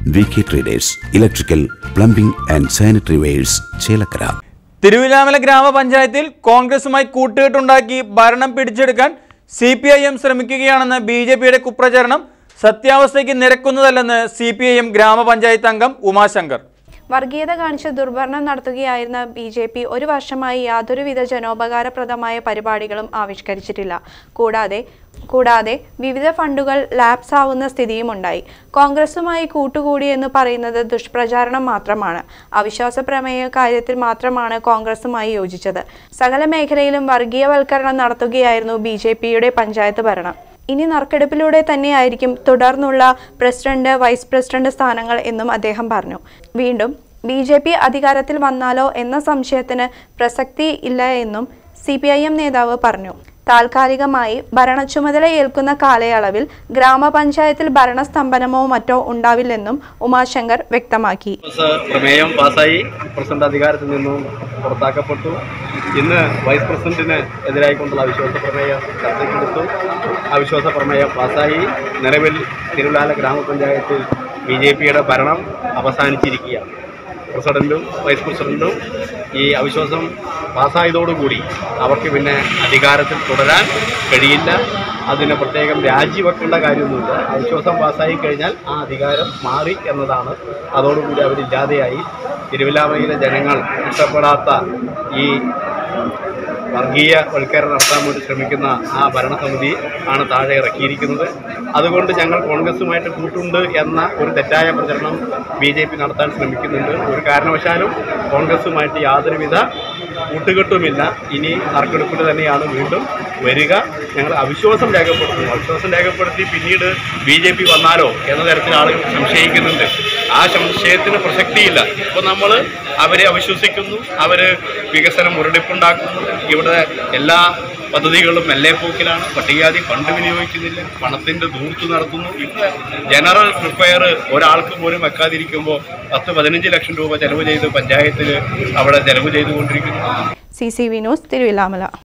V K traders electrical plumbing and sanitary wares Chelakkara Thiruvilwamala ഗ്രാമപഞ്ചായത്തിൽ കോൺഗ്രസുമായി കൂട്ടുകെട്ടുണ്ടാക്കി ഭരണം പിടിച്ചെടുക്കാൻ സി പി ഐ എം ശ്രമിക്കുകയാണെന്ന് ബി ജെ പിയുടെ കുപ്രചരണം സത്യാവസ്ഥയ്ക്ക് നിരക്കുന്നതല്ലെന്ന് സി പി ഐ എം ഗ്രാമപഞ്ചായത്ത് അംഗം ഉമാശങ്കർ വർഗീയത കാണിച്ച് ദുർഭരണം നടത്തുകയായിരുന്ന ബി ജെ പി ഒരു വർഷമായി യാതൊരുവിധ ജനോപകാരപ്രദമായ പരിപാടികളും ആവിഷ്കരിച്ചിട്ടില്ല കൂടാതെ കൂടാതെ വിവിധ ഫണ്ടുകൾ ലാപ്സ് ആവുന്ന സ്ഥിതിയുമുണ്ടായി കോൺഗ്രസുമായി കൂട്ടുകൂടി എന്ന് പറയുന്നത് ദുഷ്പ്രചാരണം മാത്രമാണ് അവിശ്വാസ പ്രമേയ കാര്യത്തിൽ മാത്രമാണ് കോൺഗ്രസുമായി യോജിച്ചത് സകല മേഖലയിലും വർഗീയവൽക്കരണം നടത്തുകയായിരുന്നു ബി ജെ പിയുടെ പഞ്ചായത്ത് ഭരണം ഇനി നറുക്കെടുപ്പിലൂടെ തന്നെയായിരിക്കും തുടർന്നുള്ള പ്രസിഡന്റ് വൈസ് പ്രസിഡന്റ് സ്ഥാനങ്ങൾ എന്നും അദ്ദേഹം പറഞ്ഞു വീണ്ടും ബി ജെ പി അധികാരത്തിൽ വന്നാലോ എന്ന സംശയത്തിന് പ്രസക്തി ഇല്ല എന്നും സി പി ഐ എം നേതാവ് പറഞ്ഞു താൽക്കാലികമായി ഭരണ ചുമതല ഏൽക്കുന്ന കാലയളവിൽ ഗ്രാമപഞ്ചായത്തിൽ ഭരണസ്തംഭനമോ മറ്റോ ഉണ്ടാവില്ലെന്നും ഉമാശങ്കർ വ്യക്തമാക്കി പ്രമേയം പാസ്സായി പ്രസിഡന്റ് അധികാരത്തിൽ നിന്നും പുറത്താക്കപ്പെട്ടു ഇന്ന് വൈസ് പ്രസിഡന്റിന് എതിരായിക്കൊണ്ടുള്ള അവിശ്വാസ പ്രമേയം ചർച്ചയ്ക്കെടുത്തു അവിശ്വാസ പ്രമേയം പാസ്സായി നിലവിൽ തിരുവല്ലാല ഗ്രാമപഞ്ചായത്തിൽ ബി ജെ പിയുടെ ഭരണം അവസാനിച്ചിരിക്കുകയാണ് പ്രസിഡന്റും വൈസ് പ്രസിഡന്റും ഈ അവിശ്വാസം പാസ്സായതോടുകൂടി അവർക്ക് പിന്നെ അധികാരത്തിൽ തുടരാൻ കഴിയില്ല അതിന് പ്രത്യേകം രാജിവെക്കേണ്ട കാര്യമൊന്നുമില്ല അവിശ്വാസം പാസ്സായി കഴിഞ്ഞാൽ ആ അധികാരം മാറി എന്നതാണ് അതോടുകൂടി അവരില്ലാതെയായി തിരുവില്ലാമലയിലെ ജനങ്ങൾ ഇഷ്ടപ്പെടാത്ത ഈ വർഗീയ വൽക്കരണം നടത്താൻ വേണ്ടി ശ്രമിക്കുന്ന ആ ഭരണസമിതി ആണ് താഴെ ഇറക്കിയിരിക്കുന്നത് അതുകൊണ്ട് ഞങ്ങൾ കോൺഗ്രസുമായിട്ട് കൂട്ടുണ്ട് എന്ന ഒരു തെറ്റായ പ്രചരണം ബി ജെ പി നടത്താൻ ശ്രമിക്കുന്നുണ്ട് ഒരു കാരണവശാലും കോൺഗ്രസുമായിട്ട് യാതൊരുവിധ കൂട്ടുകെട്ടുമില്ല ഇനി നറുക്കെടുപ്പിൽ തന്നെയാണ് വീണ്ടും വരിക ഞങ്ങൾ അവിശ്വാസം രേഖപ്പെടുത്തുന്നു അവിശ്വാസം രേഖപ്പെടുത്തി പിന്നീട് ബി ജെ പി വന്നാലോ എന്ന തരത്തിൽ ആളുകൾ സംശയിക്കുന്നുണ്ട് ആ സംശയത്തിന് പ്രസക്തിയില്ല ഇപ്പോൾ നമ്മൾ അവരെ അവിശ്വസിക്കുന്നു അവർ വികസനം മുരടിപ്പുണ്ടാക്കുന്നു ഇവിടെ എല്ലാ പദ്ധതികളും മെല്ലേപ്പോക്കിലാണ് പട്ടികജാതി ഫണ്ട് വിനിയോഗിക്കുന്നില്ല പണത്തിൻ്റെ ദൂർത്ത് നടത്തുന്നു ഇവിടെ ജനറൽ പ്രിപ്പയർ ഒരാൾക്ക് പോലും വെക്കാതിരിക്കുമ്പോൾ പത്ത് പതിനഞ്ച് ലക്ഷം രൂപ ചെലവ് ചെയ്ത് പഞ്ചായത്തിൽ അവിടെ ചെലവ് ചെയ്തുകൊണ്ടിരിക്കുന്നു C C V news Thiruvilwamala